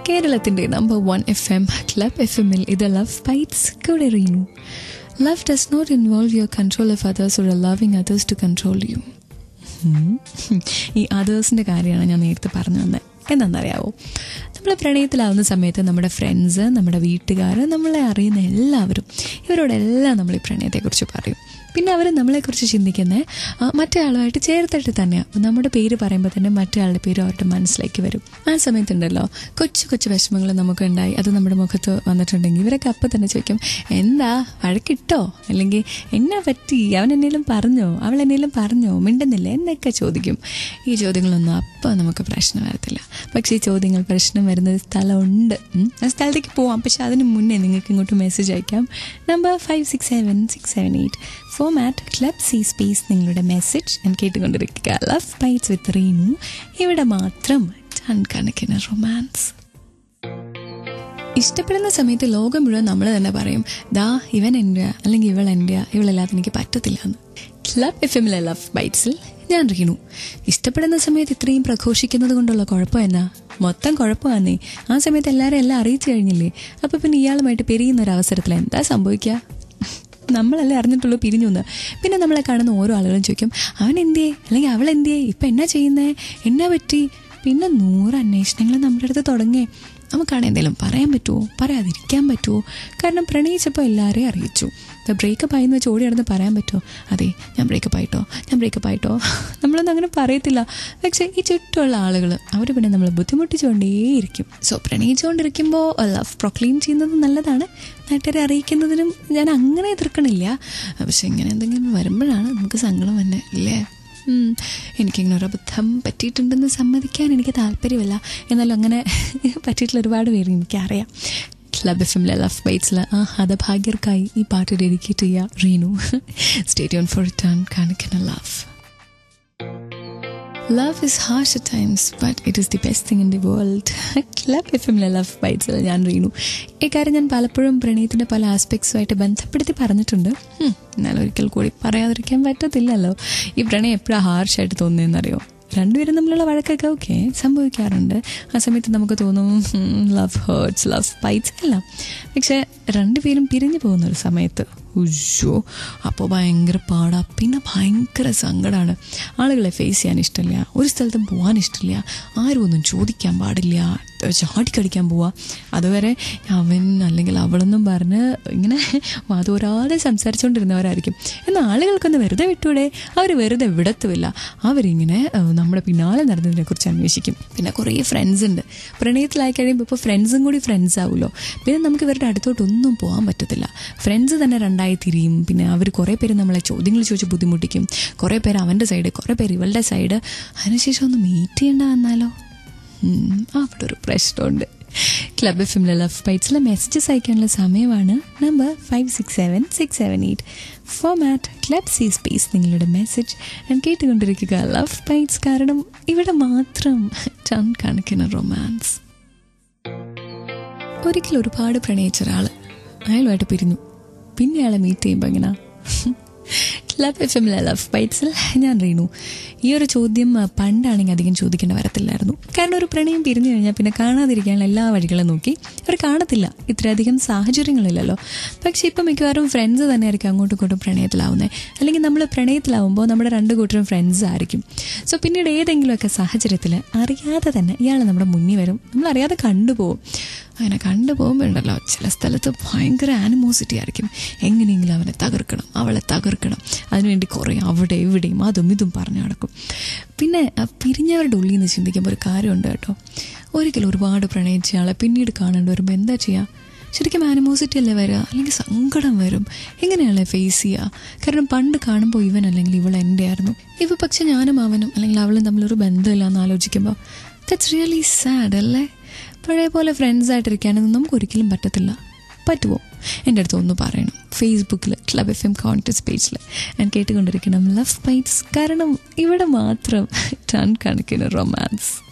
കേരളത്തിന്റെ number one F M club F എമ്മിൽ ഇത് ലവ് ബൈറ്റ്സ് കൂടെ അറിയുന്നു love does not involve your control of others ഒരു loving others to control you ഈ അതേഴ്സിൻ്റെ കാര്യമാണ് ഞാൻ നേരത്തെ പറഞ്ഞു വന്നത് എന്താണെന്നറിയാവോ നമ്മൾ പ്രണയത്തിലാവുന്ന സമയത്ത് നമ്മുടെ ഫ്രണ്ട്സ് നമ്മുടെ വീട്ടുകാർ നമ്മളെ അറിയുന്ന എല്ലാവരും ഇവരോടെല്ലാം നമ്മൾ ഈ പ്രണയത്തെക്കുറിച്ച് പറയും പിന്നെ അവർ നമ്മളെക്കുറിച്ച് ചിന്തിക്കുന്നത് മറ്റേ ആളുമായിട്ട് ചേർത്തിട്ട് തന്നെയാണ് അപ്പം നമ്മുടെ പേര് പറയുമ്പോൾ തന്നെ മറ്റേ ആളുടെ പേര് അവരുടെ മനസ്സിലേക്ക് വരും ആ സമയത്തുണ്ടല്ലോ കൊച്ചു കൊച്ചു വിഷമങ്ങൾ നമുക്കുണ്ടായി അത് നമ്മുടെ മുഖത്ത് വന്നിട്ടുണ്ടെങ്കിൽ ഇവരൊക്കെ അപ്പം തന്നെ ചോദിക്കും എന്താ വഴക്കിട്ടോ അല്ലെങ്കിൽ എന്നാ പറ്റി അവൻ എന്നേലും പറഞ്ഞോ അവൾ എന്നേലും പറഞ്ഞോ മിണ്ടുന്നില്ല എന്നൊക്കെ ചോദിക്കും ഈ ചോദ്യങ്ങളൊന്നും അപ്പം നമുക്ക് പ്രശ്നം വരത്തില്ല പക്ഷേ ഈ ചോദ്യങ്ങൾ പ്രശ്നം വരുന്ന ഒരു സ്ഥലമുണ്ട് ഉം. ആ സ്ഥലത്തേക്ക് പോവാം പക്ഷെ അതിന് മുന്നേ നിങ്ങൾക്ക് ഇങ്ങോട്ട് മെസ്സേജ് അയക്കാം number five six seven six seven eight format club C space നിങ്ങളുടെ മെസ്സേജ് ഞാൻ കേട്ടുകൊണ്ടിരിക്കുക ലവ് ബൈറ്റ്സ് വിത്ത് റീനു ഇവിടെ മാത്രം ടൺ കണക്കിന് റൊമാൻസ് ഇഷ്ടപ്പെടുന്ന സമയത്ത് ലോകം മുഴുവൻ നമ്മൾ തന്നെ പറയും ദാ ഇവൻ എൻ്റെ അല്ലെങ്കിൽ ഇവൾ എൻ്റെ ഇവളല്ലാതെ എനിക്ക് പറ്റത്തില്ല എന്ന് ക്ലബ് എഫ് എമ്മിലെ ലവ് ബൈറ്റ്സിൽ ഞാൻ റീണു ഇഷ്ടപ്പെടുന്ന സമയത്ത് ഇത്രയും പ്രഘോഷിക്കുന്നത് കൊണ്ടുള്ള കുഴപ്പം എന്നാ മൊത്തം കുഴപ്പമാന്നേ ആ സമയത്ത് എല്ലാവരും എല്ലാം അറിയിച്ചു കഴിഞ്ഞില്ലേ അപ്പോൾ പിന്നെ ഇയാളുമായിട്ട് പെരിയുന്ന ഒരു അവസരത്തിൽ എന്താ സംഭവിക്കുക നമ്മളല്ലേ അറിഞ്ഞിട്ടുള്ളൂ പിരിഞ്ഞു എന്ന് പിന്നെ നമ്മളെ കാണുന്ന ഓരോ ആളുകളും ചോദിക്കും അവൻ എന്തിയേ അല്ലെങ്കിൽ അവൾ എന്തിയേ ഇപ്പം എന്നാ ചെയ്യുന്നേ എന്നാ പറ്റി പിന്നെ നൂറ് അന്വേഷണങ്ങൾ നമ്മുടെ അടുത്ത് തുടങ്ങേ നമുക്കാണ് എന്തെങ്കിലും പറയാൻ പറ്റുമോ പറയാതിരിക്കാൻ പറ്റുമോ കാരണം പ്രണയിച്ചപ്പോൾ എല്ലാവരെയും അറിയിച്ചു ബ്രേക്കപ്പ് ആയി എന്ന് വെച്ച് ഓടി നടന്ന് പറയാൻ പറ്റുമോ അതെ ഞാൻ ബ്രേക്കപ്പ് ആയിട്ടോ ഞാൻ ബ്രേക്കപ്പ് ആയിട്ടോ നമ്മളൊന്നും അങ്ങനെ പറയത്തില്ല പക്ഷേ ഈ ചുറ്റുമുള്ള ആളുകൾ അവർ പിന്നെ നമ്മൾ ബുദ്ധിമുട്ടിച്ചുകൊണ്ടേയിരിക്കും സോ പ്രണയിച്ചുകൊണ്ടിരിക്കുമ്പോൾ ലവ് പ്രൊക്ലെയിം ചെയ്യുന്നത് നല്ലതാണ് നാട്ടുകാരെ അറിയിക്കുന്നതിനും ഞാൻ അങ്ങനെ എതിർക്കണില്ല പക്ഷെ ഇങ്ങനെ എന്തെങ്കിലും വരുമ്പോഴാണ് നമുക്ക് സങ്കടം തന്നെ ഇല്ലേ ഉം, എനിക്കിങ്ങനെ ഒരു അബദ്ധം പറ്റിയിട്ടുണ്ടെന്ന് സമ്മതിക്കാൻ എനിക്ക് താല്പര്യമില്ല എന്നാലും അങ്ങനെ പറ്റിയിട്ടുള്ള ഒരുപാട് പേര് എനിക്കറിയാം ക്ലബ് എഫ് എമ്മിലെ ലവ് ബൈറ്റ്സിൽ ആ ഹതഭാഗ്യർക്കായി ഈ പാട്ട് ഡെഡിക്കേറ്റ് ചെയ്യുക Reenu state on for return കാണിക്കുന്ന love love is harsh at times but it is the best thing in the world club F എമ്മിലെ ലവ് ബൈറ്റ്സിൽ ഞാൻ റീനു ഇക്കാര്യം ഞാൻ പലപ്പോഴും പ്രണയത്തിൻ്റെ പല ആസ്പെക്ട്സുമായിട്ട് ബന്ധപ്പെടുത്തി പറഞ്ഞിട്ടുണ്ട് ഉം, എന്നാൽ ഒരിക്കൽ കൂടി പറയാതിരിക്കാൻ പറ്റത്തില്ലല്ലോ ഈ പ്രണയം എപ്പോഴാണ് ഹാർഷായിട്ട് തോന്നുന്നതെന്നറിയോ രണ്ടുപേരും തമ്മിലുള്ള വഴക്കൊക്കെ ഓക്കെ സംഭവിക്കാറുണ്ട് ആ സമയത്ത് നമുക്ക് തോന്നും ലവ് ഹേർട്സ് ലവ് ബൈറ്റ്സ് എല്ലാം പക്ഷേ രണ്ടുപേരും പിരിഞ്ഞു പോകുന്ന ഒരു സമയത്ത് ഉയ്യോ അപ്പോൾ ഭയങ്കര പാടാ പിന്നെ ഭയങ്കര സങ്കടമാണ് ആളുകളെ ഫേസ് ചെയ്യാൻ ഇഷ്ടമില്ല ഒരു സ്ഥലത്തും പോകാൻ ഇഷ്ടമില്ല ആരും ഒന്നും ചോദിക്കാൻ പാടില്ല ചാടിക്കടിക്കാൻ പോവാ അതുവരെ അവൻ അല്ലെങ്കിൽ അവളെന്നും പറഞ്ഞ് ഇങ്ങനെ വാതോരാതെ സംസാരിച്ചുകൊണ്ടിരുന്നവരായിരിക്കും എന്നാൽ ആളുകൾക്കൊന്ന് വെറുതെ വിട്ടൂടെ അവർ വെറുതെ വിടത്തുമില്ല അവരിങ്ങനെ ഏഹ്, നമ്മുടെ പിന്നാലെ നടന്നതിനെ കുറിച്ച് അന്വേഷിക്കും പിന്നെ കുറേ ഫ്രണ്ട്സ് ഉണ്ട് പ്രണയത്തിലായി കഴിയുമ്പോൾ ഇപ്പോൾ ഫ്രണ്ട്സും കൂടി ഫ്രണ്ട്സ് ആവുമല്ലോ പിന്നെ നമുക്ക് ഇവരുടെ അടുത്തോട്ടൊന്നും പോകാൻ പറ്റത്തില്ല ഫ്രണ്ട്സ് തന്നെ രണ്ടായി തിരിയും പിന്നെ അവർ കുറേ പേര് നമ്മളെ ചോദ്യങ്ങൾ ചോദിച്ച് ബുദ്ധിമുട്ടിക്കും കുറേ പേര് അവൻ്റെ സൈഡ് കുറേ പേര് ഇവളുടെ സൈഡ് അതിനുശേഷം ഒന്ന് മീറ്റ് ചെയ്യേണ്ട വന്നാലോ ഉം, അവിടെ ഒരു പ്രശ്നമുണ്ട് ക്ലബ് എഫ് എമ്മിലെ ലവ് ബൈറ്റ്സിലെ മെസ്സേജസ് അയക്കാനുള്ള സമയമാണ് number five six seven six seven eight format club C space നിങ്ങളുടെ മെസ്സേജ് ഞാൻ കേട്ടുകൊണ്ടിരിക്കുക ലവ് ബൈറ്റ്സ് കാരണം ഇവിടെ മാത്രം ടൺ കണക്കിന് റൊമാൻസ് ഒരിക്കൽ ഒരുപാട് പ്രണയിച്ച ഒരാൾ അയാളുമായിട്ട് പിരിഞ്ഞു പിന്നെ അയാളെ മീറ്റ് ചെയ്യുമ്പോൾ എങ്ങനെയാ ക്ലബ് എഫ് എമ്മിലെ ലവ് ബൈറ്റ്സിൽ ഞാൻ റീണു ഈ ഒരു ചോദ്യം ആ, പണ്ടാണെങ്കിൽ അധികം ചോദിക്കേണ്ട വരത്തില്ലായിരുന്നു കാരണം ഒരു പ്രണയം പിരിഞ്ഞു കഴിഞ്ഞാൽ പിന്നെ കാണാതിരിക്കാനുള്ള എല്ലാ വഴികളും നോക്കി അവർ കാണത്തില്ല ഇത്രയധികം സാഹചര്യങ്ങളില്ലല്ലോ പക്ഷെ ഇപ്പം മിക്കവാറും ഫ്രണ്ട്സ് തന്നെ ആയിരിക്കും അങ്ങോട്ടും ഇങ്ങോട്ടും പ്രണയത്തിലാവുന്നത് അല്ലെങ്കിൽ നമ്മൾ പ്രണയത്തിലാവുമ്പോൾ നമ്മുടെ രണ്ട് കൂട്ടരും ഫ്രണ്ട്സ് ആയിരിക്കും സോ പിന്നീട് ഏതെങ്കിലുമൊക്കെ സാഹചര്യത്തിൽ അറിയാതെ തന്നെ ഇയാൾ നമ്മുടെ മുന്നിൽ വരും നമ്മൾ അറിയാതെ കണ്ടുപോകും അങ്ങനെ കണ്ടുപോകുമ്പോഴുണ്ടല്ലോ ചില സ്ഥലത്ത് ഭയങ്കര ആനിമോസിറ്റി ആയിരിക്കും എങ്ങനെയെങ്കിലും അവനെ തകർക്കണം അവളെ തകർക്കണം അതിനുവേണ്ടി കുറേ അവിടെ ഇവിടെയും അതും ഇതും പറഞ്ഞു നടക്കും പിന്നെ ആ പിരിഞ്ഞവരുടെ ഉള്ളിൽ നിന്ന് ചിന്തിക്കുമ്പോൾ ഒരു കാര്യമുണ്ട് കേട്ടോ ഒരിക്കലും ഒരുപാട് പ്രണയിച്ച ആളെ പിന്നീട് കാണേണ്ടി വരുമ്പോൾ എന്താ ചെയ്യുക ശരിക്കും ആനിമോസിറ്റി അല്ലേ വരിക അല്ലെങ്കിൽ സങ്കടം വരും എങ്ങനെയാണല്ലേ ഫേസ് ചെയ്യുക കാരണം പണ്ട് കാണുമ്പോൾ ഇവൻ അല്ലെങ്കിൽ ഇവൾ എൻ്റെ ആയിരുന്നു ഇവ പക്ഷെ ഞാനും അവനും അല്ലെങ്കിൽ അവളും തമ്മിലൊരു ബന്ധമില്ല എന്ന് ആലോചിക്കുമ്പോൾ ദറ്റ്സ് റിയലി സാഡ് അല്ലേ പഴയ പോലെ ഫ്രണ്ട്സ് ആയിട്ടിരിക്കാനൊന്നും നമുക്ക് ഒരിക്കലും പറ്റത്തില്ല പറ്റുമോ എൻ്റെ അടുത്ത് ഒന്ന് പറയണം ഫേസ്ബുക്കിൽ ക്ലബ് എഫ് എം കോൺടസ്റ്റ് പേജിൽ ഞാൻ കേട്ടുകൊണ്ടിരിക്കണം ലവ് ബൈറ്റ്സ് കാരണം ഇവിടെ മാത്രം ടൺ കണക്കിന് റൊമാൻസ്